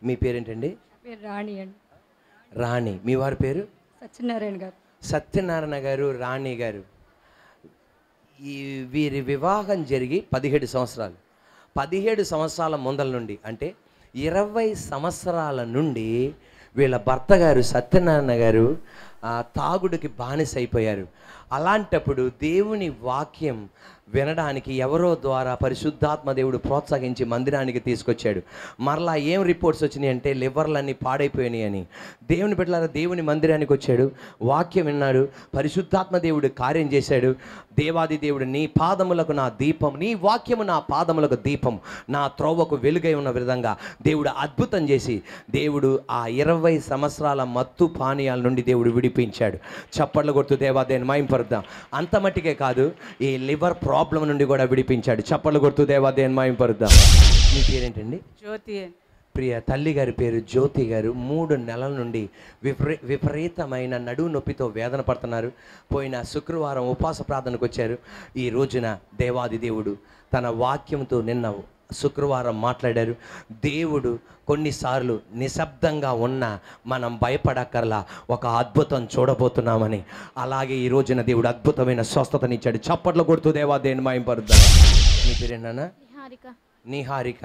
మీ పేరేంటండి పేరు రాణి అండి రాణి మీ వారి పేరు సత్యనారాయణ గారు సత్యనారాయణ గారు రాణి గారు ఈ వీరి వివాహం జరిగి పదిహేడు సంవత్సరాలు పదిహేడు సంవత్సరాల ముందల నుండి అంటే ఇరవై సంవత్సరాల నుండి వీళ్ళ భర్త గారు సత్యనారాయణ గారు ఆ, తాగుడుకి బానిస అయిపోయారు అలాంటప్పుడు దేవుని వాక్యం వినడానికి ఎవరో ద్వారా పరిశుద్ధాత్మ దేవుడు ప్రోత్సహించి మందిరానికి తీసుకొచ్చాడు మరలా ఏం రిపోర్ట్స్ వచ్చినాయి అంటే లివర్లన్నీ పాడైపోయినాయి అని దేవుని బిడ్డలారా దేవుని మందిరానికి వచ్చాడు వాక్యం విన్నాడు పరిశుద్ధాత్మ దేవుడు కార్యం చేశాడు దేవాది దేవుడు నీ పాదములకు నా దీపం నీ వాక్యము నా పాదములకు దీపం నా త్రోవకు వెలుగై ఉన్న విధంగా దేవుడు అద్భుతం చేసి దేవుడు ఆ ఇరవై సంవత్సరాల మత్తు పానీయాల నుండి దేవుడు విడిపించాడు చప్పట్లు కొడుతూ దేవాదేని మాయింపరుద్దాం అంత మట్టికే కాదు ఈ లివర్ ప్రాబ్లం నుండి కూడా విడిపించాడు చప్పట్లు కొడుతూ దేవాదేని మాయింపరుద్దాం మీ పేరేంటండి జ్యోతి ప్రియ తల్లి గారి పేరు జ్యోతి గారు మూడు నెలల నుండి విపరీ విపరీతమైన నడువు నొప్పితో వేదన పడుతున్నారు పోయిన శుక్రవారం ఉపవాస ప్రార్థనకు వచ్చారు ఈ రోజున దేవాది దేవుడు తన వాక్యంతో నిన్న శుక్రవారం మాట్లాడారు దేవుడు కొన్నిసార్లు నిశ్శబ్దంగా ఉన్న మనం భయపడక్కర్లా ఒక అద్భుతం చూడబోతున్నామని అలాగే ఈ రోజున దేవుడు అద్భుతమైన స్వస్థతనిచ్చాడు చప్పట్లు కొడుతూ దేవా దేని మాయంపరుద్దాం మీ పేరేనా నిహారిక నిహారిక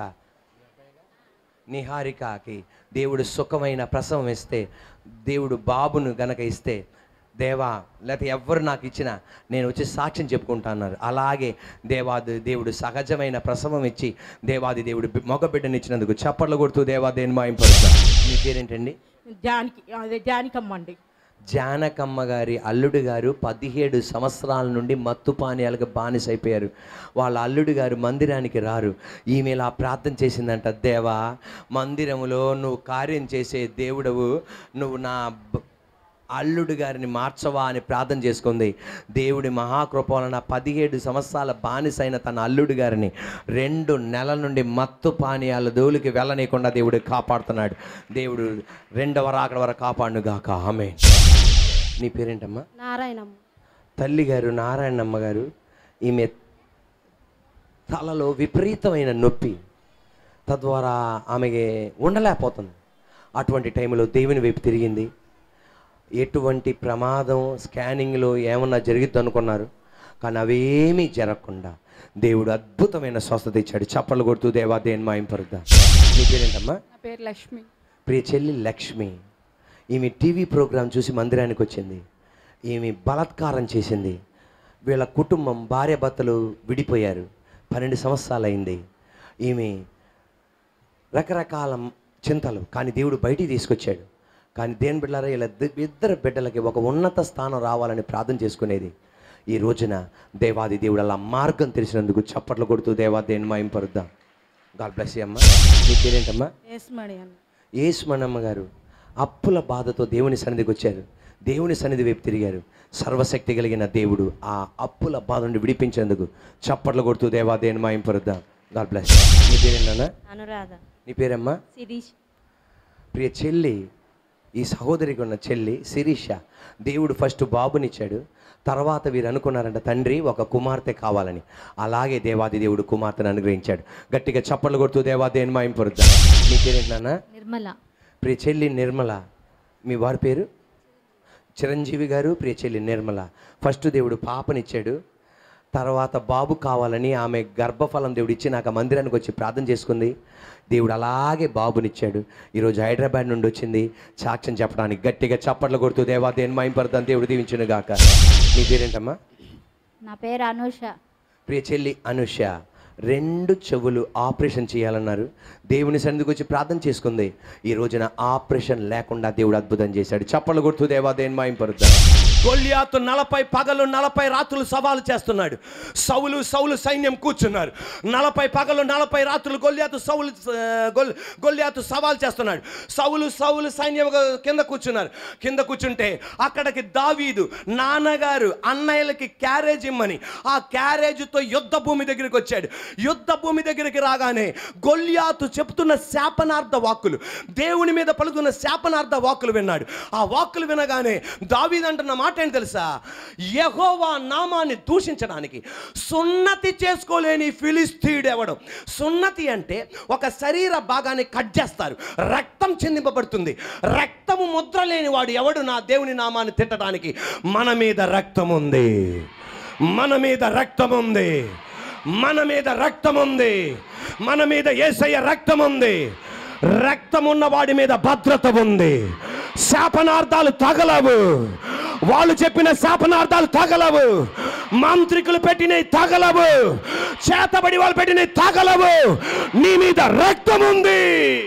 నిహారికకి దేవుడు సుఖమైన ప్రసవం ఇస్తే దేవుడు బాబును గనక ఇస్తే దేవా లేకపోతే ఎవరు నాకు ఇచ్చినా నేను వచ్చి సాక్ష్యం చెప్పుకుంటా అన్నారు అలాగే దేవాది దేవుడు సహజమైన ప్రసవం ఇచ్చి దేవాది దేవుడు బి- మగ బిడ్డని ఇచ్చినందుకు చప్పట్లు కొడుతూ దేవాదేని మాయింపరుద్దాం మీ పేరేంటండి జానికి అదే జానికమ్మ అండి జానకమ్మ గారి అల్లుడు గారు పదిహేడు సంవత్సరాల నుండి మత్తు పానీయాలకు బానిసైపోయారు వాళ్ళ అల్లుడు గారు మందిరానికి రారు ఈమె ఇలా ప్రార్థన చేసిందంట దేవా మందిరములో నువ్వు కార్యం చేసే దేవుడవు నువ్వు నా బ- అల్లుడు గారిని మార్చవా అని ప్రార్థన చేసుకుంది దేవుడి మహాకృప వలన పదిహేడు సంవత్సరాల బానిసైన తన అల్లుడు గారిని రెండు నెలల నుండి మత్తు పానీయాల దోలికి వెళ్ళనీయకుండా దేవుడు కాపాడుతున్నాడు దేవుడు రెండవ రాకడ వరకు కాపాడును గాక ఆమె నీ పేరేంటమ్మా నారాయణమ్మ తల్లి గారు నారాయణమ్మ గారు ఈమె తలలో విపరీతమైన నొప్పి తద్వారా ఆమెకి ఉండలేకపోతుంది అటువంటి టైంలో దేవుని వైపు తిరిగింది ఎటువంటి ప్రమాదం స్కానింగ్లో ఏమన్నా జరిగిద్ది అనుకున్నారు కానీ అవేమీ జరగకుండా దేవుడు అద్భుతమైన స్వస్థత ఇచ్చాడు చప్పలు కొడుతూ దేవా దేని మాయింపరుద్దా నీ పేరేంటమ్మా నా పేరు లక్ష్మి ప్రియ చెల్లి లక్ష్మి ఈమె టీవీ ప్రోగ్రాం చూసి మందిరానికి వచ్చింది ఈమె బలాత్కారం చేసింది వీళ్ళ కుటుంబం భార్య భర్తలు విడిపోయారు పన్నెండు సంవత్సరాలు అయింది ఈమె రకరకాల చింతలు కానీ దేవుడు బయటికి తీసుకొచ్చాడు కానీ దేని బిడ్డలారా ఇలా ఇద్ద- ఇద్దరు బిడ్డలకి ఒక ఉన్నత స్థానం రావాలని ప్రార్థన చేసుకునేది ఈ రోజున దేవాది దేవుడు అలా మార్గం తెలిసినందుకు చప్పట్లు కొడుతూ దేవా దేని మాయింపరుద్దాం గాడ్ బ్లెస్ అమ్మ నీ పేరేంటమ్మా ఏస్మణి అని యేసుమనమ్మ గారు అప్పుల బాధతో దేవుని సన్నిధికి వచ్చారు దేవుని సన్నిధి వైపు తిరిగారు సర్వశక్తి కలిగిన దేవుడు ఆ అప్పుల బాధ నుండి విడిపించేందుకు చప్పట్లు కొడుతూ దేవా దేని మాయింపరుద్దాం గాడ్ బ్లెస్ నీ పేరేనా అనురాధ నీ పేరమ్మా శిరీష్ ప్రియ చెల్లి ఈ సహోదరికి ఉన్న చెల్లి శిరీష దేవుడు ఫస్ట్ బాబునిచ్చాడు తర్వాత వీరు అనుకున్నారంట తండ్రి ఒక కుమార్తె కావాలని అలాగే దేవాది దేవుడు కుమార్తెను అనుగ్రహించాడు గట్టిగా చప్పట్లు కొడుతూ దేవాదేని మాయింపరుద్దాం నీ పేరేంటి నాన్న నిర్మల ప్రియ చెల్లి నిర్మల మీ వారి పేరు చిరంజీవి గారు ప్రియ చెల్లి నిర్మల ఫస్ట్ దేవుడు పాపనిచ్చాడు తర్వాత బాబు కావాలని ఆమె గర్భఫలం దేవుడు ఇచ్చి నాకు ఆ మందిరానికి వచ్చి ప్రార్థన చేసుకుంది దేవుడు అలాగే బాబునిచ్చాడు ఈరోజు హైదరాబాద్ నుండి వచ్చింది సాక్ష్యం చెప్పడానికి గట్టిగా చప్పట్లు కొడుతూ దేవా దేని మాయింపడతాను దేవుడు దీవించును గాక నీ పేరేంటమ్మా నా పేరు అనూష ప్రియ చెల్లి అనుష రెండు చెవులు ఆపరేషన్ చేయాలన్నారు దేవుని సన్నిధికి వచ్చి ప్రార్థన చేసుకుంది ఈ రోజున ఆపరేషన్ లేకుండా దేవుడు అద్భుతం చేశాడు చప్పలు కొడుతూ దేవా దేని మాయింపరుద్దాం గొల్లియాతు నలభై పగలు నలభై రాత్రులు సవాలు చేస్తున్నాడు సౌలు సౌలు సైన్యం కూర్చున్నారు నలభై పగలు నలభై రాత్రులు గొల్లియాతు సౌలు ఆ, గొల్ గొల్లియాతు సవాలు చేస్తున్నాడు సౌలు సౌలు సైన్యం కింద కూర్చున్నారు కింద కూర్చుంటే అక్కడికి దావీదు నాన్నగారు అన్నయ్యలకి క్యారేజ్ ఇమ్మని ఆ క్యారేజ్తో యుద్ధ భూమి దగ్గరికి వచ్చాడు యుద్ధ భూమి దగ్గరికి రాగానే గొల్యాతు చెప్తున్న శాపనార్థ వాక్కులు దేవుని మీద పలుకున్న శాపనార్థ వాక్కులు విన్నాడు ఆ వాక్కులు వినగానే దావీదంటున్న మాట ఏంటి తెలుసా యెహోవా నామాన్ని దూషించడానికి సున్నతి చేసుకోలేని ఫిలిస్తీయుడు ఎవడు సున్నతి అంటే ఒక శరీర భాగాన్ని కట్ చేస్తారు రక్తం చిందింపబడుతుంది రక్తము ముద్ర లేని వాడు ఎవడు నా దేవుని నామాన్ని తిట్టడానికి మన మీద రక్తం ఉంది మన మీద రక్తం ఉంది మన మీద రక్తం ఉంది మన మీద ఏసయ్య రక్తం ఉంది రక్తం ఉన్న వాడి మీద భద్రత ఉంది శాపనార్థాలు తగలవు వాళ్ళు చెప్పిన శాపనార్థాలు తగలవు మాంత్రికులు పెట్టినవి తగలవు చేతబడి వాళ్ళు పెట్టినవి తగలవు నీ మీద రక్తం ఉంది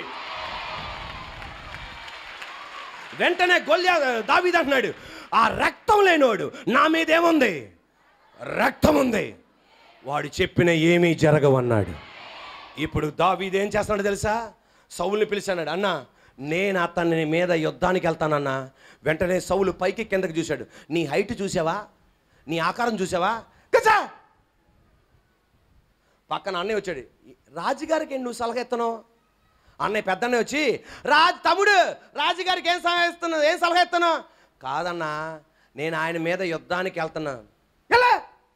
వెంటనే గొల్యా దావీదు అంటున్నాడు ఆ రక్తం లేనోడు నా మీద ఏముంది రక్తం ఉంది వాడు చెప్పిన ఏమీ జరగవన్నాడు ఇప్పుడు దావీదు ఏం చేస్తున్నాడు తెలుసా సౌలుని పిలిచాడు అన్న నేను అతని మీద యుద్ధానికి వెళ్తానన్నా వెంటనే సౌలు పైకి కిందకి చూశాడు నీ హైట్ చూసావా నీ ఆకారం చూసావా కచా పక్కన అన్నయ్య వచ్చాడు రాజుగారికి ఏంటి నువ్వు సలహా ఎత్తను అన్నయ్య పెద్దన్నయ్య వచ్చి రాజ్ తమ్ముడు రాజుగారికి ఏం సలహా ఇస్తున్నావు ఏం సలహా ఇస్తాను కాదన్నా నేను ఆయన మీద యుద్ధానికి వెళ్తున్నా ఎలా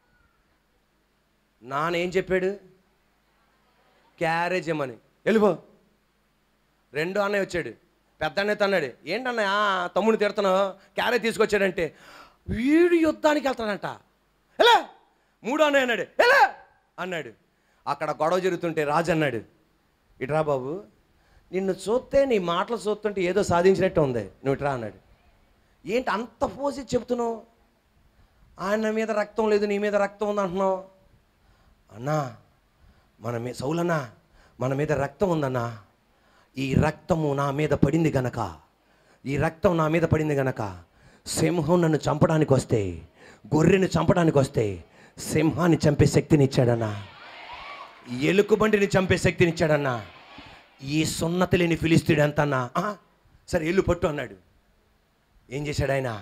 నాన్న ఏం చెప్పాడు క్యారేజ్ ఇమ్మని వెళ్ళిపో రెండో అన్నయ్య వచ్చాడు పెద్ద అన్నయ్య అన్నాడు ఏంటన్నయ్య ఆ, తమ్ముడు తిడుతున్నావు క్యారేజ్ తీసుకొచ్చాడంటే వీడు యుద్ధానికి వెళ్తాడంట ఎలా మూడో అన్నయ్య అన్నాడు ఎలా అన్నాడు అక్కడ గొడవ జరుగుతుంటే రాజు అన్నాడు ఇట్రా బాబు నిన్ను చూస్తే నీ మాటలు చూస్తుంటే ఏదో సాధించినట్టు ఉంది నువ్వు ఇట్రా అన్నాడు ఏంటి అంత పోసి చెప్తున్నావు ఆయన మీద రక్తం లేదు నీ మీద రక్తం ఉంది అంటున్నావు అన్నా మన మీ సౌలన్నా మన మీద రక్తం ఉందన్నా ఈ రక్తము నా మీద పడింది గనక ఈ రక్తం నా మీద పడింది గనక సింహం నన్ను చంపడానికి వస్తే గొర్రెను చంపడానికి వస్తే సింహాన్ని చంపే శక్తిని ఇచ్చాడన్నా ఎలుకబంటిని చంపే శక్తిని ఇచ్చాడన్నా ఈ సున్నతి లేని ఫిలిస్తీడు ఎంత అన్నా "ఆ, సరే ఎల్లు పట్టు అన్నాడు ఏం చేశాడు ఆయన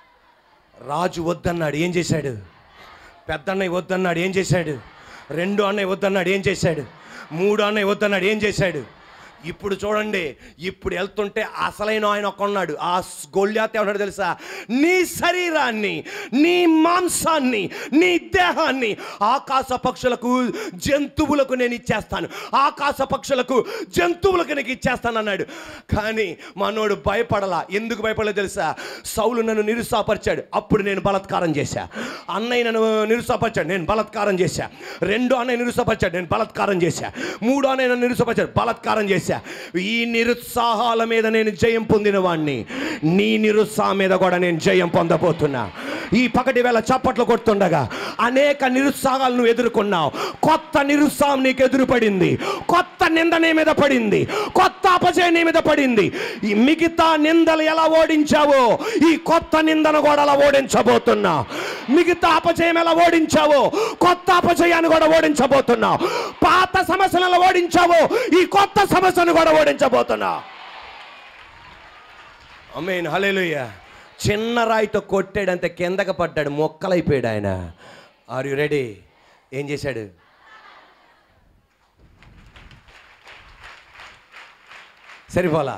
రాజు వద్దన్నాడు ఏం చేశాడు పెద్దన్నయ్య వద్దన్నాడు ఏం చేశాడు రెండు అన్నయ్య వద్దన్నాడు ఏం చేశాడు మూడు అన్నయ్య వద్దన్నాడు ఏం చేశాడు ఇప్పుడు చూడండి ఇప్పుడు వెళ్తుంటే అసలైన ఆయన ఒక ఉన్నాడు ఆ గొల్యాత ఏమన్నాడు తెలుసా నీ శరీరాన్ని నీ మాంసాన్ని నీ దేహాన్ని ఆకాశ పక్షులకు జంతువులకు నేను ఇచ్చేస్తాను ఆకాశ పక్షులకు జంతువులకు నీకు ఇచ్చేస్తాను అన్నాడు కానీ మనోడు భయపడలా ఎందుకు భయపడలేదు తెలుసా సౌలు నన్ను నిరుత్సాహపరిచాడు అప్పుడు నేను బలత్కారం చేశా అన్నయ్య నన్ను నిరుత్సాహపరిచాడు నేను బలత్కారం చేశా రెండో అన్నయ్య నిరుత్సాహపరిచాడు నేను బలత్కారం చేశా మూడో అన్నయ్య నన్ను నిరుత్సాహపరిచాడు బలత్కారం చేశా ఈ నిరుత్సాహాల మీద నేను జయం పొందిన వాణ్ణి నీ నిరుత్సాహం మీద కూడా నేను జయం పొందబోతున్నా ఈ పగటి వేళ చప్పట్లు కొడుతుండగా అనేక నిరుత్సాహాలు నువ్వు ఎదుర్కొన్నావు కొత్త నిరుత్సాహం నీకు ఎదురుపడింది కొత్త నింద నీ మీద పడింది కొత్త అపజయం నీ మీద పడింది ఈ మిగతా నిందలు ఎలా ఓడించావో ఈ కొత్త నిందను కూడా అలా ఓడించబోతున్నా మిగతా అపజయం ఎలా ఓడించావో కొత్త అపజయాన్ని కూడా ఓడించబోతున్నావు పాత సమస్యలను ఎలా ఓడించావో ఈ కొత్త సమస్యను కూడా ఓడించబోతున్నా అమ్మేన్ హలేలుయ్య చిన్న రాయితో కొట్టాడంతే కిందకి పడ్డాడు మొక్కలైపోయాడు ఆయన ఆర్ యు రెడీ ఏం చేశాడు సరిపోలా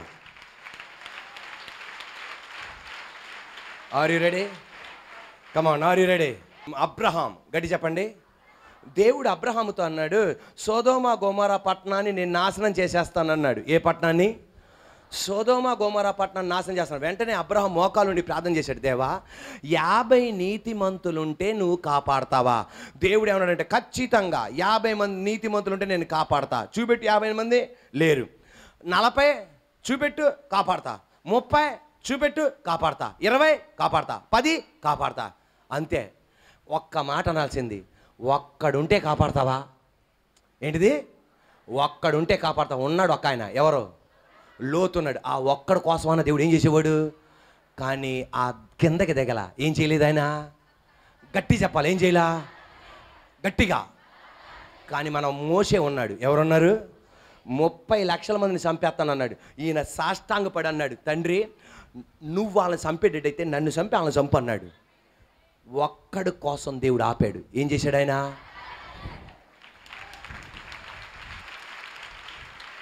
are you ready come on are you ready Abraham గట్టి చెప్పండి దేవుడు అబ్రహాముతో అన్నాడు సోదోమ గోమరా పట్టణాన్ని నేను నాశనం చేసేస్తానన్నాడు ఏ పట్టణాన్ని సోదోమ గోమరా పట్టణాన్ని నాశనం చేస్తాను వెంటనే అబ్రహాం మోకాలు నుండి ప్రార్థన చేశాడు దేవా యాభై నీతిమంతులుంటే నువ్వు కాపాడతావా దేవుడు ఏమన్నాడంటే ఖచ్చితంగా యాభై మంది నీతిమంతులుంటే నేను కాపాడతా చూపెట్టి యాభై మంది లేరు నలభై చూపెట్టు కాపాడతా ముప్పై చూపెట్టు కాపాడతా ఇరవై కాపాడతా పది కాపాడతా అంతే ఒక్క మాట అనాల్సింది ఒక్కడుంటే కాపాడతావా ఏంటిది ఒక్కడుంటే కాపాడతా ఉన్నాడు ఒక్క ఆయన ఎవరు లోతున్నాడు ఆ ఒక్కడు కోసమన్న దేవుడు ఏం చేసేవాడు కానీ ఆ కిందకి దిగల ఏం చేయలేదు ఆయన గట్టి చెప్పాలి ఏం చేయలా గట్టిగా కానీ మనం మోసే ఉన్నాడు ఎవరున్నారు ముప్పై లక్షల మందిని చంపేస్తాను అన్నాడు ఈయన సాష్టాంగపడి అన్నాడు తండ్రి నువ్వు వాళ్ళని చంపేటట్టయితే నన్ను చంపి వాళ్ళని చంపు అన్నాడు ఒక్కడు కోసం దేవుడు ఆపాడు ఏం చేశాడు ఆయన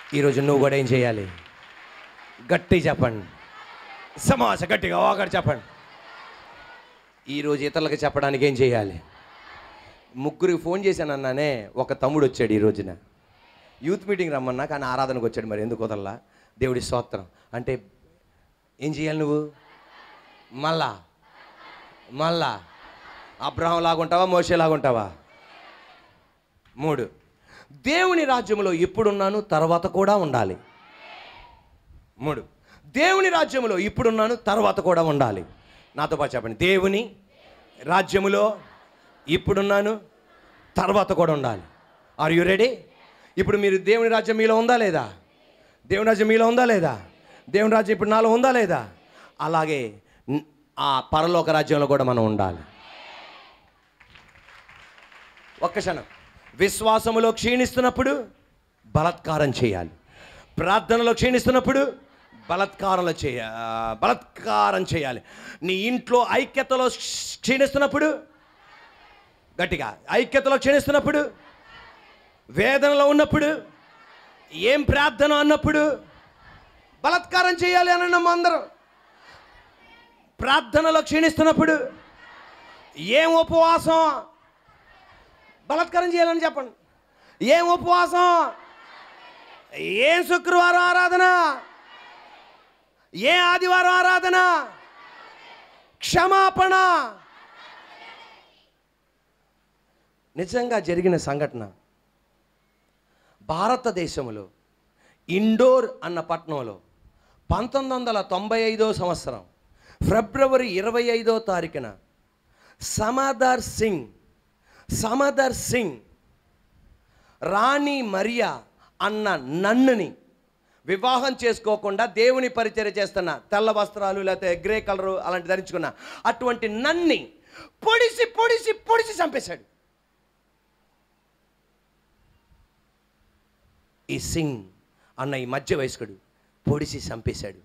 ఈరోజు నువ్వు కూడా ఏం చేయాలి గట్టి చెప్పండి సమాస గట్టిగా ఒకటి చెప్పండి ఈరోజు ఇతరులకు చెప్పడానికి ఏం చేయాలి ముగ్గురికి ఫోన్ చేశాను అన్నానే ఒక తమ్ముడు వచ్చాడు ఈ రోజున యూత్ మీటింగ్ రమ్మన్నా కానీ ఆరాధనకు వచ్చాడు మరి ఎందుకు వదల్లా దేవుడి స్తోత్రం అంటే ఏం చేయాలి నువ్వు మళ్ళా మళ్ళా అబ్రహం లాగుంటావా మోసే లాగుంటావా మూడు దేవుని రాజ్యంలో ఇప్పుడున్నాను తర్వాత కూడా ఉండాలి మూడు దేవుని రాజ్యములో ఇప్పుడున్నాను తర్వాత కూడా ఉండాలి నాతో పాటు చెప్పండి దేవుని రాజ్యములో ఇప్పుడున్నాను తర్వాత కూడా ఉండాలి ఆర్ యు రెడీ ఇప్పుడు మీరు దేవుని రాజ్యం మీలో ఉందా లేదా దేవుని రాజ్యం మీలో ఉందా లేదా దేవుని రాజ్యం ఇప్పుడు నాలో ఉందా లేదా అలాగే న్- ఆ పరలోక రాజ్యంలో కూడా మనం ఉండాలి ఒక్క క్షణం విశ్వాసములో క్షీణిస్తున్నప్పుడు బలత్కారం చేయాలి ప్రార్థనలో క్షీణిస్తున్నప్పుడు బలత్కారంలో చేయ బలత్కారం చేయాలి నీ ఇంట్లో ఐక్యతలో క్షీణిస్తున్నప్పుడు గట్టిగా ఐక్యతలో క్షీణిస్తున్నప్పుడు వేదనలో ఉన్నప్పుడు ఏం ప్రార్థన అన్నప్పుడు బలత్కారం చేయాలి అని అన్నాం అందరం ప్రార్థనలో క్షీణిస్తున్నప్పుడు ఏం ఉపవాసం బలాత్కారం చేయాలని చెప్పండి ఏం ఉపవాసం ఏం శుక్రవారం ఆరాధన ఏ ఆదివారం ఆరాధన క్షమాపణ నిజంగా జరిగిన సంఘటన భారతదేశంలో ఇండోర్ అన్న పట్టణంలో పంతొమ్మిది వందల తొంభై ఐదో సంవత్సరం ఫిబ్రవరి ఇరవై ఐదో తారీఖున సమదర్ సింగ్ సమదర్ సింగ్ రాణి మరియా అన్న నన్నుని వివాహం చేసుకోకుండా దేవుని పరిచర్య చేస్తున్న తెల్ల వస్త్రాలు లేకపోతే గ్రే కలరు అలాంటి ధరించుకున్న అటువంటి నన్ని పొడిసి పొడిసి పొడిసి చంపేశాడు ఈ సింగ్ అన్న ఈ మధ్య వయస్కుడు పొడిసి చంపేశాడు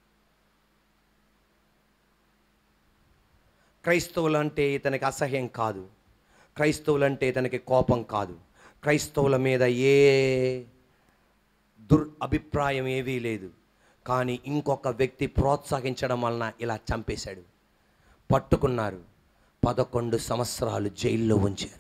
క్రైస్తవులు అంటే ఇతనికి అసహ్యం కాదు క్రైస్తవులు అంటే ఇతనికి కోపం కాదు క్రైస్తవుల మీద ఏ దుర్ అభిప్రాయం ఏవీ లేదు కానీ ఇంకొక వ్యక్తి ప్రోత్సహించడం వలన ఇలా చంపేశాడు పట్టుకున్నారు పదకొండు సంవత్సరాలు జైల్లో ఉంచారు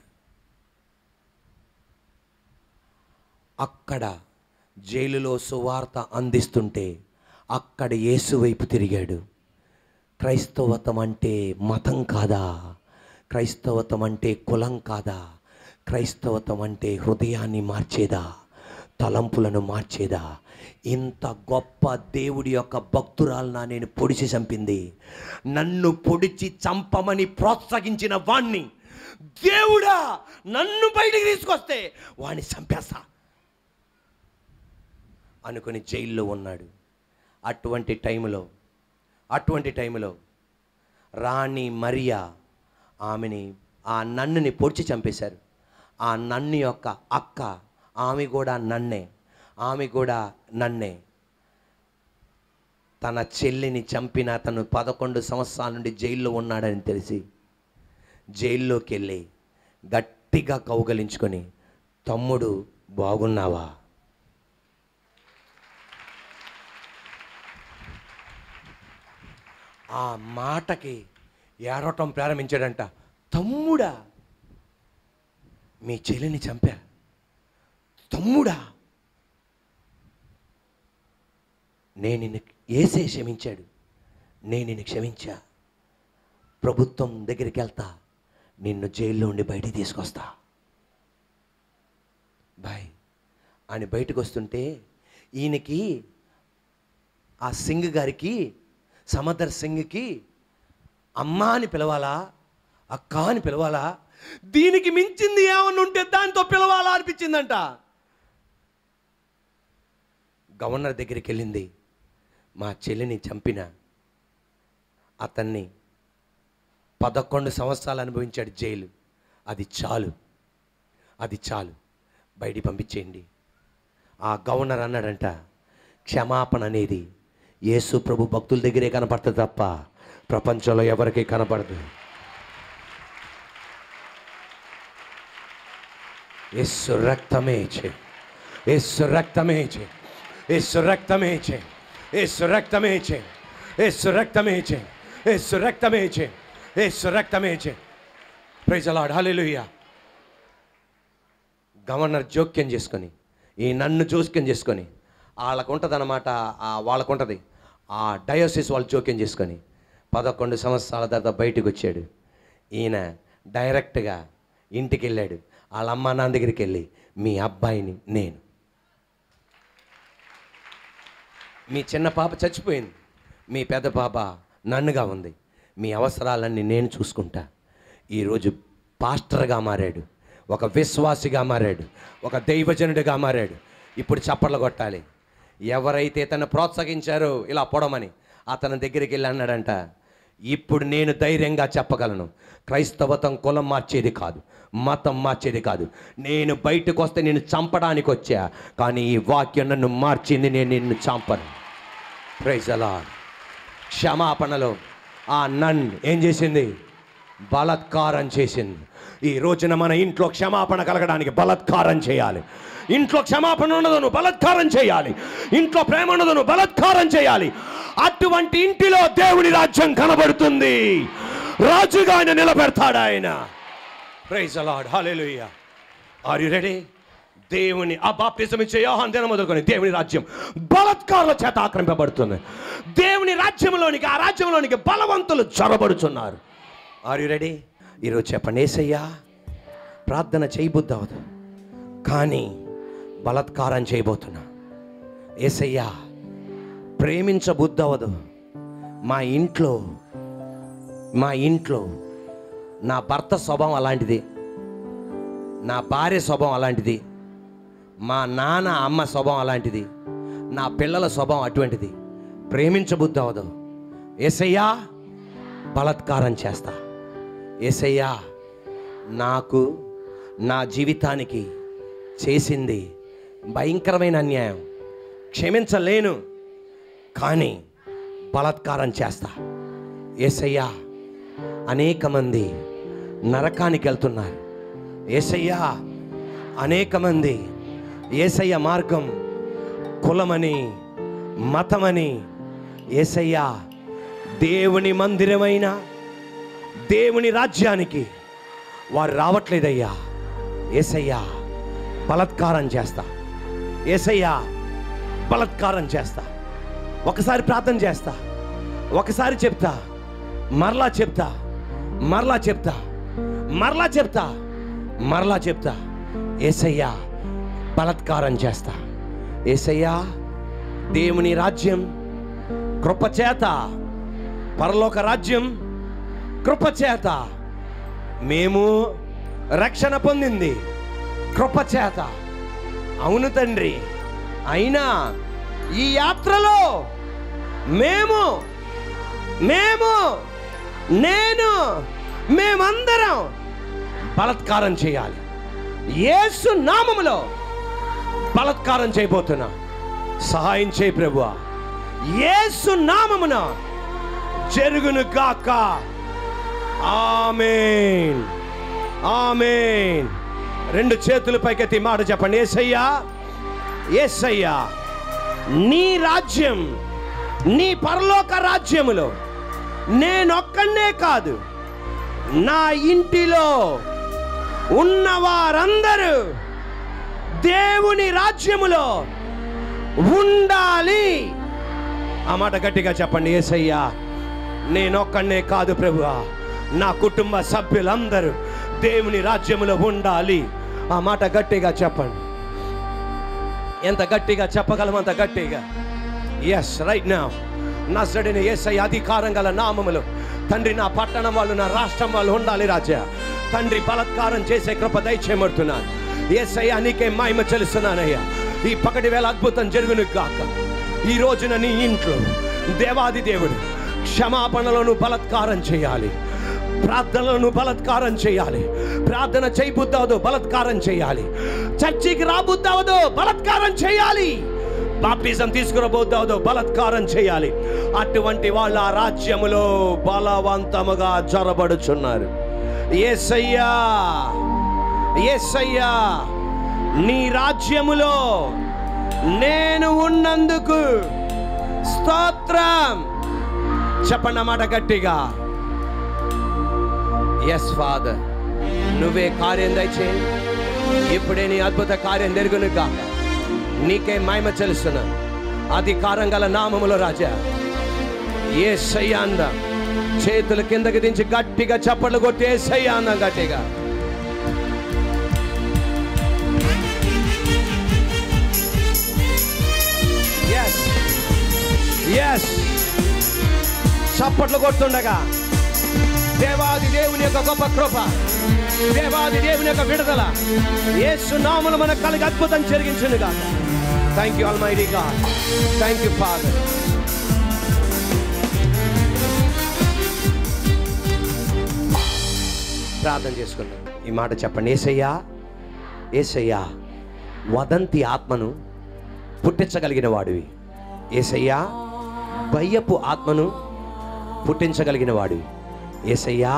అక్కడ జైలులో సువార్త అందిస్తుంటే అక్కడ యేసు వైపు తిరిగాడు క్రైస్తవతం అంటే మతం కాదా క్రైస్తవతం అంటే కులం కాదా క్రైస్తవతం అంటే హృదయాన్ని మార్చేదా తలంపులను మార్చేదా ఇంత గొప్ప దేవుడి యొక్క భక్తురాలన నేను పొడిచి చంపింది నన్ను పొడిచి చంపమని ప్రోత్సహించిన వాణ్ణి దేవుడా నన్ను బయటికి తీసుకొస్తే వాణ్ణి చంపేస్తా అనుకుని జైల్లో ఉన్నాడు అటువంటి టైంలో అటువంటి టైంలో రాణి మరియా ఆమెని ఆ నన్నుని పొడిచి చంపేశారు ఆ నన్ను యొక్క అక్క ఆమె కూడా నన్నే ఆమె కూడా నన్నే తన చెల్లిని చంపిన తను పదకొండు సంవత్సరాల నుండి జైల్లో ఉన్నాడని తెలిసి జైల్లోకి వెళ్ళి గట్టిగా కౌగలించుకొని తమ్ముడు బాగున్నావా ఆ మాటకి ఏడవటం ప్రారంభించాడంట తమ్ముడా మీ చెల్లిని చంపా తమ్ముడా నేను నిన్ను ఏసే క్షమించాడు నేను నిన్ను క్షమించా ప్రభుత్వం దగ్గరికి వెళ్తా నిన్ను జైల్లో ఉండి బయటికి తీసుకొస్తా బాయ్ అని బయటకు వస్తుంటే ఈయనకి ఆ సింగ్ గారికి సమదర్ సింగ్కి అమ్మ అని పిలవాలా అక్క అని పిలవాలా దీనికి మించింది ఏమన్నా ఉంటే దాంతో పిలవాలా అనిపించిందంట గవర్నర్ దగ్గరికి వెళ్ళింది మా చెల్లిని చంపిన అతన్ని పదకొండు సంవత్సరాలు అనుభవించాడు జైలు అది చాలు అది చాలు బయటికి పంపించేయండి ఆ గవర్నర్ అన్నాడంట క్షమాపణ అనేది యేసు ప్రభు భక్తుల దగ్గరే కనపడుతుంది తప్ప ప్రపంచంలో ఎవరికీ కనపడదు యేసు రక్తమే చే యేసు రక్తమే చే యేసు రక్తమే చేయి యేసు రక్తమే చేయి యేసు రక్తమే చేయి యేసు రక్తమే చేయి యేసు రక్తమే చేయి ప్రైజ్ అలాడ్ హల్లెలూయా గవర్నర్ జోక్యం చేసుకొని ఈ నన్ను జోక్యం చేసుకొని వాళ్ళకు ఉంటుంది అనమాట వాళ్ళకు ఉంటుంది ఆ డయోసిస్ వాళ్ళు జోక్యం చేసుకొని పదకొండు సంవత్సరాల తర్వాత బయటకు వచ్చాడు ఈయన డైరెక్ట్గా ఇంటికి వెళ్ళాడు వాళ్ళ అమ్మ నాన్న దగ్గరికి వెళ్ళి మీ అబ్బాయిని నేను మీ చిన్న పాప చచ్చిపోయింది మీ పెద్ద పాప నన్నుగా ఉంది మీ అవసరాలన్నీ నేను చూసుకుంటా ఈరోజు పాస్టర్గా మారాడు ఒక విశ్వాసిగా మారాడు ఒక దైవజనుడిగా మారాడు ఇప్పుడు చప్పట్లు కొట్టాలి ఎవరైతే తను ప్రోత్సహించారో ఇలా పొడమని అతని దగ్గరికి వెళ్ళి అన్నాడంట ఇప్పుడు నేను ధైర్యంగా చెప్పగలను క్రైస్తవతం కులం మార్చేది కాదు మతం మార్చేది కాదు నేను బయటకు వస్తే నేను చంపడానికి వచ్చా కానీ ఈ వాక్యం నన్ను మార్చింది నేను నిన్ను చంపను ప్రైజ్ అలా క్షమాపణలో ఆ నన్ ఏం చేసింది బలత్కారం చేసింది ఈ రోజున మన ఇంట్లో క్షమాపణ కలగడానికి బలత్కారం చేయాలి ఇంట్లో క్షమాపణ ఉన్నదను బలత్కారం చేయాలి ఇంట్లో ప్రేమ ఉన్నదను బలత్కారం చేయాలి అటువంటి ఇంటిలో దేవుని రాజ్యం కనబడుతుంది రాజుగా ఆయన నిలబెడతాడు ఆయన ప్రైజ్ అలాడ్ హాలేలుయ్యా ఆర్ యు రెడీ దేవుని ఆ బాప్తిజం ఇచ్చే యోహాన్ దినం మొదలుకొని దేవుని రాజ్యం బలత్కారుల చేత ఆక్రమింపబడుతుంది దేవుని రాజ్యంలోనికి ఆ రాజ్యంలోనికి బలవంతులు చొరబడుచున్నారు ఆర్ యు రెడీ ఈరోజు చెప్పండి ఏసయ్యా ప్రార్థన చేయబుద్ధి అవదు కానీ బలత్కారం చేయబోతున్నా ఏసయ్యా ప్రేమించబుద్ధి అవ్వదు మా ఇంట్లో మా ఇంట్లో నా భర్త స్వభావం అలాంటిది నా భార్య స్వభావం అలాంటిది మా నాన్న అమ్మ స్వభావం అలాంటిది నా పిల్లల స్వభావం అటువంటిది ప్రేమించబుద్ధి అవదు ఏసయ్యా బలత్కారం చేస్తా ఏసయ్యా నాకు నా జీవితానికి చేసింది భయంకరమైన అన్యాయం క్షమించలేను కానీ బలాత్కారం చేస్తా ఏసయ్యా అనేక మంది నరకానికి వెళ్తున్నారు ఏసయ్యా అనేక మంది ఏసయ్య మార్గం కులమని మతమని ఏసయ్యా దేవుని మందిరమైన దేవుని రాజ్యానికి వారు రావట్లేదయ్యా ఏసయ్యా బలత్కారం చేస్తా ఏసయ్యా బలత్కారం చేస్తా ఒకసారి ప్రార్థన చేస్తా ఒకసారి చెప్తా మరలా చెప్తా మరలా చెప్తా మరలా చెప్తా మరలా చెప్తా ఏసయ్యా బలత్కారం చేస్తా ఏసయ్యా దేవుని రాజ్యం కృపచేత పరలోక రాజ్యం కృపచేత మేము రక్షణ పొందింది కృపచేత అవును తండ్రి అయినా ఈ యాత్రలో మేము మేము నేను మేమందరం బలత్కారం చేయాలి యేసు నామములో బలత్కారం చేయబోతున్నా సహాయం చేయి ప్రభువా యేసు నామమున జరుగును గాక ఆమేన్ ఆమేన్ రెండు చేతుల పైకెత్తి మాట చెప్పండి ఏసయ్యా ఏసయ్యా నీ రాజ్యం నీ పరలోక రాజ్యములో నేనొక్కనే కాదు నా ఇంటిలో ఉన్న వారందరూ దేవుని రాజ్యములో ఉండాలి ఆ మాట గట్టిగా చెప్పండి ఏసయ్యా నేనొక్కనే కాదు ప్రభువా నా కుటుంబ సభ్యులందరూ దేవుని రాజ్యములో ఉండాలి ఆ మాట గట్టిగా చెప్పండి ఎంత గట్టిగా చెప్పగలం అంత గట్టిగా ఎస్ రైట్ నా నసడిని ఏసై అధికారం గల నామములు తండ్రి నా పట్టణం వాళ్ళు నా రాష్ట్రం వాళ్ళు ఉండాలి రాజా తండ్రి బలత్కారం చేసే కృప దయచేయమడుతున్నాను ఏసై నీకే మహిమ చెల్లిస్తున్నానయ్యా ఈ పకటి వేళ అద్భుతం జరుగును గాక ఈ రోజున నీ ఇంట్లో దేవాది దేవుడు క్షమాపణలను బలత్కారం చేయాలి ప్రార్థనలను బలత్కారం చేయాలి ప్రార్థన చేయబుద్దవదు బలత్కారం చేయాలి చర్చికి రాబుద్దవదు బలత్కారం చేయాలి బాప్టిజం తీసుకురబోద్దవదు బలత్కారం చేయాలి అటువంటి వాళ్ళ ఆ రాజ్యములో బలవంతముగా జొరబడుచున్నారు ఏసయ్యా ఏసయ్యా నీ రాజ్యములో నేను ఉన్నందుకు స్తోత్రం చెప్పండి అన్నమాట గట్టిగా ఎస్ ఫాదర్ నువ్వే కార్యం దయచేయి ఇప్పుడే నీ అద్భుత కార్యం జరుగును కాక నీకే మహిమ తెలుస్తున్నా అధికారం గల నామములో రాజా ఏ సయ్యాంద చేతులు కిందకి దించి గట్టిగా చప్పట్లు కొట్టి ఏ సయ్యాంద గట్టిగా ఎస్ ఎస్ చప్పట్లు కొడుతుండగా దేవాది దేవుని యొక్క గొప్ప కృప దేవాది దేవుని యొక్క విడుదల యేసు నామములు మన కలిగి అద్భుతం జరిగించును గాక thank you almighty god thank you father ప్రార్థన చేసుకుందాం ఈ మాట చెప్పండి ఏసయ్యా ఏసయ్యా వదంతి ఆత్మను పుట్టించగలిగిన వాడివి ఏసయ్యా భయ్యపు ఆత్మను పుట్టించగలిగిన వాడివి ఏసయ్యా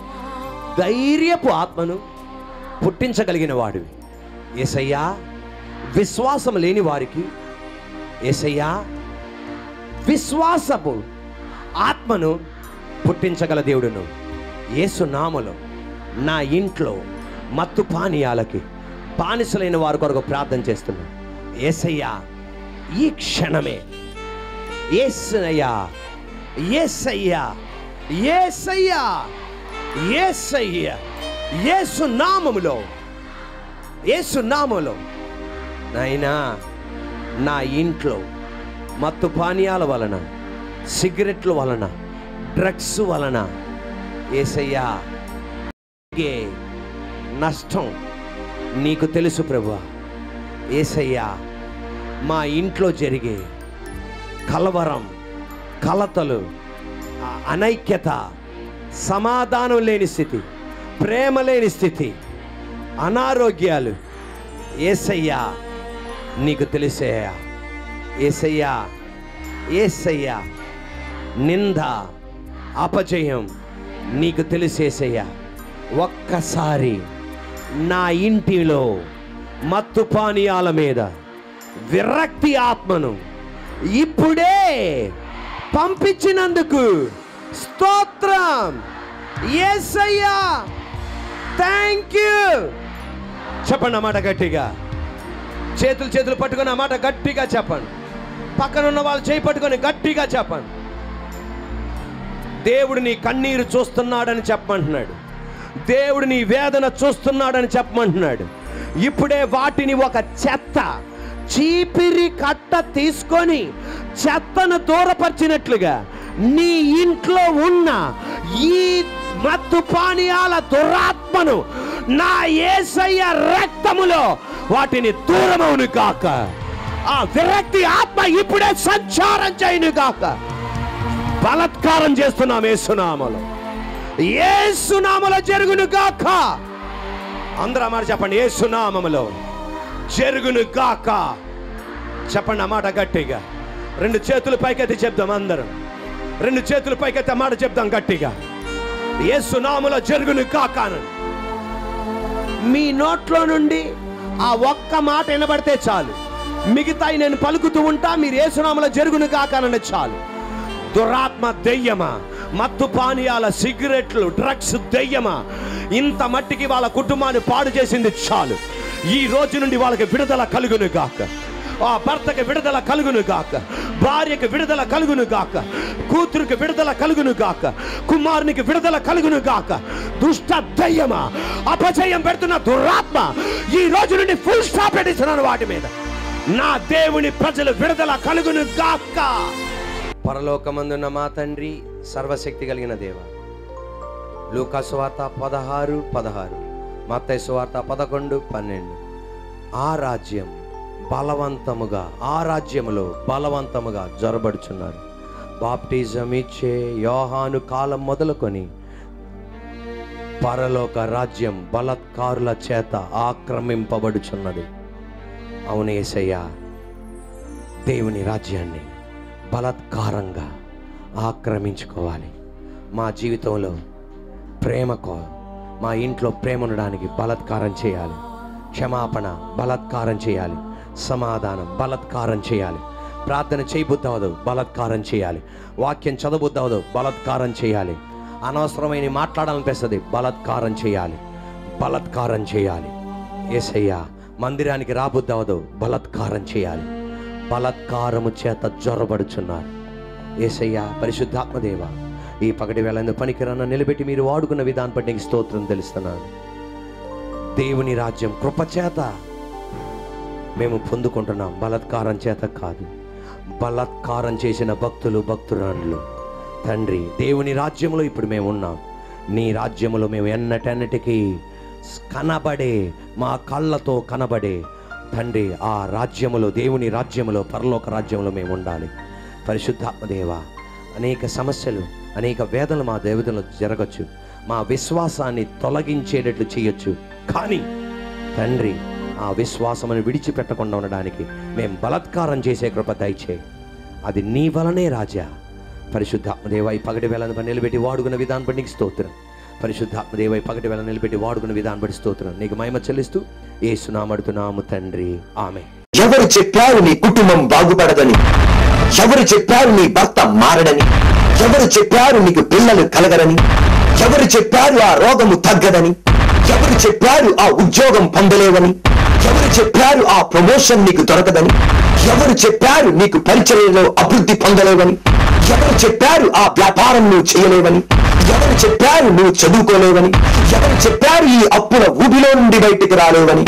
ధైర్యపు ఆత్మను పుట్టించగలిగిన వాడివి ఏసయ్యా విశ్వాసం లేని వారికి ఏసయ్యా విశ్వాసపు ఆత్మను పుట్టించగల దేవుడును యేసు నామలో నా ఇంట్లో మత్తు పానీయాలకి బానిసలైన వారి కొరకు ప్రార్థన చేస్తున్నాను ఏసయ్యా ఈ క్షణమే ఏసయ్యా ఏసయ్యా ఏసయ్యా ఏసయ్యా యేసు నామములో యేసు నామములో నాయనా నా ఇంట్లో మత్తు పానీయాల వలన సిగరెట్ల వలన డ్రగ్స్ వలన ఏసయ్యా జరిగే నష్టం నీకు తెలుసు ప్రభు ఏసయ్యా మా ఇంట్లో జరిగే కలవరం కలతలు ఆ అనైక్యత సమాధానం లేని స్థితి ప్రేమ లేని స్థితి అనారోగ్యాలు ఏసయ్యా నీకు తెలిసేయా ఏసయ్యా ఏసయ్యా నింద అపజయం నీకు తెలిసేసయ్యా ఒక్కసారి నా ఇంటిలో మత్తు పానీయాల మీద విరక్తి ఆత్మను ఇప్పుడే పంపించినందుకు స్తోత్రం ఏసయ్యా థ్యాంక్ యూ చెప్పండి అన్నమాట గట్టిగా చేతులు చేతులు పట్టుకొని ఆ మాట గట్టిగా చెప్పండి పక్కన ఉన్న వాళ్ళు చేయి పట్టుకొని గట్టిగా చెప్పండి దేవుడు నీ కన్నీరు చూస్తున్నాడని చెప్పమంటున్నాడు దేవుడు నీ వేదన చూస్తున్నాడని చెప్పమంటున్నాడు ఇప్పుడే వాటిని ఒక చెత్త చీపిరి కట్ట తీసుకొని చెత్తను దూరపరిచినట్లుగా నీ ఇంట్లో ఉన్న ఈ మత్తు పానీయాల దురాత్మను నా ఏసయ్య రక్తములో వాటిని దూరమవును కాక ఆ విరక్తి ఆత్మ ఇప్పుడే సంచారం చేయను కాక బలత్కారం చేస్తున్నాం ఏసునామలో ఏసునామలో జరుగును గాక అందరూ ఆ మాట చెప్పండి ఏసునామములో జరుగును గాక చెప్పండి ఆ మాట గట్టిగా రెండు చేతులు పైకెత్తి చెప్దాం అందరం రెండు చేతులు పైకెత్తి ఆ మాట చెప్దాం గట్టిగా ఏసునామలో జరుగును గాక అనండి. మీ నోట్లో నుండి ఆ ఒక్క మాట వినబడితే చాలు మిగతాయి నేను పలుకుతూ ఉంటా మీరు ఏసునామలో జరుగును కాకనండి చాలు దురాత్మ దెయ్యమా మత్తు పానీయాల సిగరెట్లు డ్రగ్స్ దెయ్యమా ఇంత మట్టికి వాళ్ళ కుటుంబాన్ని పాడు చేసింది చాలు ఈ రోజు నుండి వాళ్ళకి విడుదల కలుగును గాక ఆ భర్తకి విడుదల కలుగును గాక భార్యకి విడుదల కలుగును గాక కూతురికి విడుదల కలుగును గాక కుమారునికి విడుదల కలుగును గాక దుష్ట దయ్యమా అపజయం పెడుతున్న దురాత్మ ఈ రోజు నుండి ఫుల్ స్టాప్ పెట్టిస్తున్నాను వాటి మీద నా దేవుని ప్రజలు విడుదల కలుగును గాక పరలోకమందున్న మా తండ్రి సర్వశక్తి కలిగిన దేవ లూకా సువార్త పదహారు పదహారు మత్తయి సువార్త పదకొండు పన్నెండు ఆ రాజ్యం బలవంతముగా ఆ రాజ్యములో బలవంతముగా జొరబడుచున్నారు బాప్టిజం ఇచ్చే యోహాను కాలం మొదలుకొని పరలోక రాజ్యం బలత్కారుల చేత ఆక్రమింపబడుచున్నది అవును యేసయ్యా దేవుని రాజ్యాన్ని బలాత్కారంగా ఆక్రమించుకోవాలి మా జీవితంలో ప్రేమకో మా ఇంట్లో ప్రేమ ఉండడానికి బలాత్కారం చేయాలి క్షమాపణ బలాత్కారం చేయాలి సమాధానం బలత్కారం చేయాలి ప్రార్థన చేయబుద్దవదు బలత్కారం చేయాలి వాక్యం చదవబుద్దవదు బలత్కారం చేయాలి అనవసరమైన మాట్లాడాలనిపిస్తుంది బలత్కారం చేయాలి బలత్కారం చేయాలి ఏసయ్యా మందిరానికి రాబుద్దవదు బలత్కారం చేయాలి బలత్కారము చేత జ్వరబడుచున్నారు ఏసయ్యా పరిశుద్ధాత్మదేవ ఈ పగటి వేళ పనికిరన్న నిలబెట్టి మీరు వాడుకున్న విధానం బట్టి నీకు స్తోత్రం తెలుస్తున్నాను దేవుని రాజ్యం కృపచేత మేము పొందుకుంటున్నాం బలత్కారం చేత కాదు బలత్కారం చేసిన భక్తులు భక్తురాండ్లు తండ్రి దేవుని రాజ్యంలో ఇప్పుడు మేము ఉన్నాం నీ రాజ్యములో మేము ఎన్నటెన్నటికీ కనబడే మా కళ్ళతో కనబడే తండ్రి ఆ రాజ్యములో దేవుని రాజ్యములో పరలోక రాజ్యంలో మేము ఉండాలి పరిశుద్ధాత్మదేవ అనేక సమస్యలు అనేక వేదనలు మా దేవతలు జరగచ్చు మా విశ్వాసాన్ని తొలగించేటట్లు చేయొచ్చు కానీ తండ్రి ఆ విశ్వాసమును విడిచిపెట్టకుండా ఉండడానికి మేము బలత్కారం చేసే కృప దయచేయి అది నీ వలనే రాజా పరిశుద్ధాత్మదేవ ఈ పగటి వేళను నిలబెట్టి వాడుకున్న విధానం బట్టి నీకు స్తోత్రం పరిశుద్ధాత్మదేవ ఈ పగటి వేళ నిలబెట్టి వాడుకున్న విధానం బట్టి స్తోత్రం నీకు మహిమ చెల్లిస్తూ ఏసునామడుతున్నాము తండ్రి ఆమె ఎవరు చెప్పారు నీ కుటుంబం బాగుపడదని ఎవరు చెప్పారు నీ భర్త మారడని ఎవరు చెప్పారు నీకు పిల్లలు కలగరని ఎవరు చెప్పారు ఆ రోగము తగ్గదని ఎవరు చెప్పారు ఆ ఉద్యోగం పొందలేవని ఎవరు చెప్పారు ఆ ప్రమోషన్ నీకు దొరకదని ఎవరు చెప్పారు నీకు పరిచర్యలో అభివృద్ధి పొందలేవని ఎవరు చెప్పారు ఆ వ్యాపారం నువ్వు చేయలేవని ఎవరు చెప్పారు నువ్వు చదువుకోలేవని ఎవరు చెప్పారు ఈ అప్పుల ఊబిలో నుండి బయటికి రాలేవని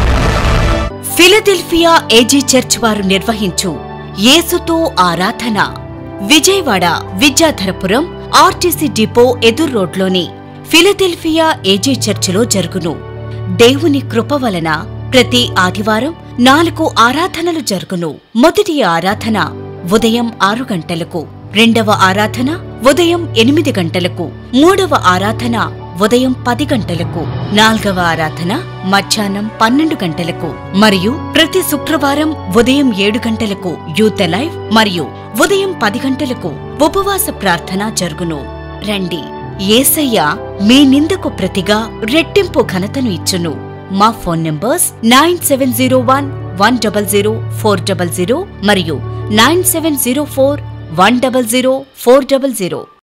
ఫిలదెల్ఫియా ఏజీ చర్చ్ వారు నిర్వహించు యేసుతో ఆరాధన విజయవాడ విద్యాధరపురం ఆర్టీసీ డిపో ఎదుర్ రోడ్లోని ఫిలదెల్ఫియా ఏజీ చర్చిలో జరుగును దేవుని కృప వలన ప్రతి ఆదివారం నాలుగు ఆరాధనలు జరుగును మొదటి ఆరాధన ఉదయం ఆరు గంటలకు రెండవ ఆరాధన ఉదయం ఎనిమిది గంటలకు మూడవ ఆరాధన ఉదయం పది గంటలకు నాల్గవ ఆరాధన మధ్యాహ్నం పన్నెండు గంటలకు మరియు ప్రతి శుక్రవారం ఉదయం ఏడు గంటలకు యూత్ లైవ్ మరియు ఉదయం పది గంటలకు ఉపవాస ప్రార్థన జరుగును రండి ఏసయ్య మీ నిందకు ప్రతిగా రెట్టింపు ఘనతను ఇచ్చును మా phone numbers nine seven zero one one double zero four double zero మరియు nine seven zero four one double zero four double zero